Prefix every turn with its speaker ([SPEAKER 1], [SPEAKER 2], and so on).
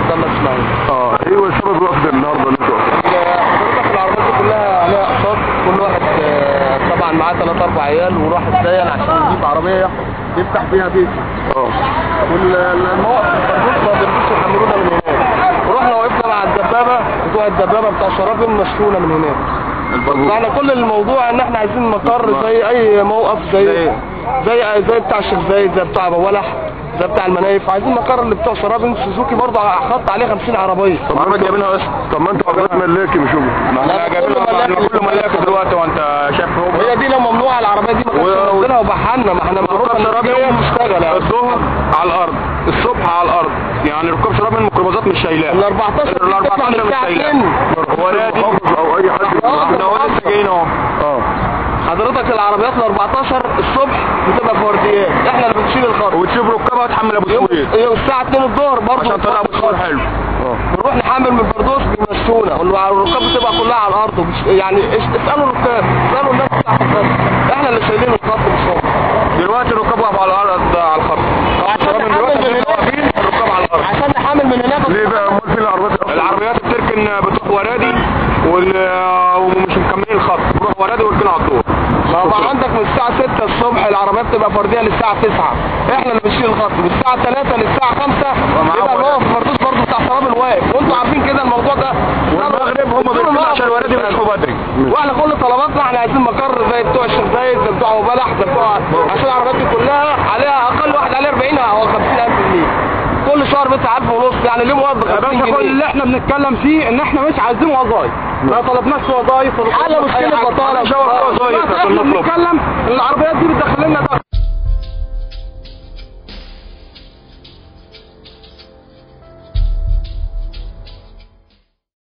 [SPEAKER 1] عبد الله اسماعيل
[SPEAKER 2] اه ايه هو سبب الوقت النهارده اللي انتوا
[SPEAKER 1] حضرتك العربيات دي كلها عليها اقساط كل واحد آه، طبعا معاه ثلاث اربع عيال وراح اتدين عشان يجيب عربيه يفتح بيها بيت
[SPEAKER 2] اه
[SPEAKER 1] والمواقف الفردوس ما بيرضوش يحملونا من هناك ورحنا وقفنا مع الدبابه بتوع الدبابه بتاع شرابي مشونا من هناك يعني كل الموضوع ان احنا عايزين مقر زي اي موقف زي زي زي بتاع الشيخ زايد زي بتاع ابو ولح زي بتاع المنايف عايزين مقر اللي بتوع شرابي سوزوكي برضه حط عليه 50 عربيه
[SPEAKER 2] طب ما جايبينها بس طب ما انتوا عربيات ملاكي مش هم
[SPEAKER 1] احنا جايبين
[SPEAKER 3] كله ملاك دلوقتي وانت شايف هو
[SPEAKER 1] هي دي لو ممنوعه العربيه دي ما كانش
[SPEAKER 3] و-
[SPEAKER 1] نزلها وبحالنا ما احنا معروف ان
[SPEAKER 3] شراب
[SPEAKER 1] الراجل
[SPEAKER 3] يوم
[SPEAKER 1] مشتغل يعني
[SPEAKER 3] الظهر على الارض الصبح على الارض يعني ركاب شراب من الميكروباصات مش شايلاه
[SPEAKER 1] ال 14
[SPEAKER 3] ال 14 مش شايلاه هو نادي
[SPEAKER 2] محافظ او اي حد
[SPEAKER 1] آه.
[SPEAKER 3] ده هو لسه جايين اهو
[SPEAKER 2] اه
[SPEAKER 1] حضرتك العربيات ال 14 الصبح بتبقى في ورديات احنا اللي بنشيل الخط
[SPEAKER 3] وتسيب ركابها تحمل ابو
[SPEAKER 1] يوم
[SPEAKER 3] سويد
[SPEAKER 1] يوم الساعه 2 الظهر برضه
[SPEAKER 3] عشان طلع ابو سويد حلو
[SPEAKER 1] بنروح نحمل من البردوس بيمشونا والركاب بتبقى كلها على الارض ومش يعني اس- اسالوا الركاب اسالوا الناس بتاع الخط احنا اللي شايلين الخط مش هم
[SPEAKER 3] دلوقتي الركاب واقفه على الارض على الخط
[SPEAKER 1] عشان
[SPEAKER 3] شراب من
[SPEAKER 1] نحمل
[SPEAKER 3] دلوقتي
[SPEAKER 1] من
[SPEAKER 3] احنا واقفين
[SPEAKER 1] هناك
[SPEAKER 3] الركاب على الارض
[SPEAKER 1] عشان نحمل من هناك
[SPEAKER 2] ليه بقى امال فين العربيات الأصلاً؟
[SPEAKER 3] العربيات بتركن بتروح ورادي وال- ومش مكملين الخط بتروح ورادي ويركنوا على الدور
[SPEAKER 1] ما هو عندك من الساعة 6 الصبح العربيات تبقى فردية للساعة 9 احنا اللي بنشيل الخط من الساعة 3 للساعة 5 يبقى الواقف الفردوس برضه بتاع شراب الواقف وانتوا عارفين كده الموضوع ده
[SPEAKER 3] والمغرب هم بيركنوا عشان الورادي بيصحوا بدري
[SPEAKER 1] واحنا كل طلباتنا احنا عايزين مقر زي بتوع الشيخ زايد زي بتوع ابو بلح زي بتوع عشان العربيات دي كلها عليها اقل واحد عليه 40 او 50000 جنيه كل شهر بدفع 1000 ونص يعني ليه موظف 50
[SPEAKER 4] كل
[SPEAKER 1] جنيه
[SPEAKER 4] اللي احنا بنتكلم فيه ان احنا مش عايزين وظايف ما طلبناش وظايف
[SPEAKER 1] حل مشكلة بطالة
[SPEAKER 3] شاور وظايف
[SPEAKER 4] بس
[SPEAKER 3] عشان
[SPEAKER 4] احنا
[SPEAKER 3] نطلب
[SPEAKER 4] بنتكلم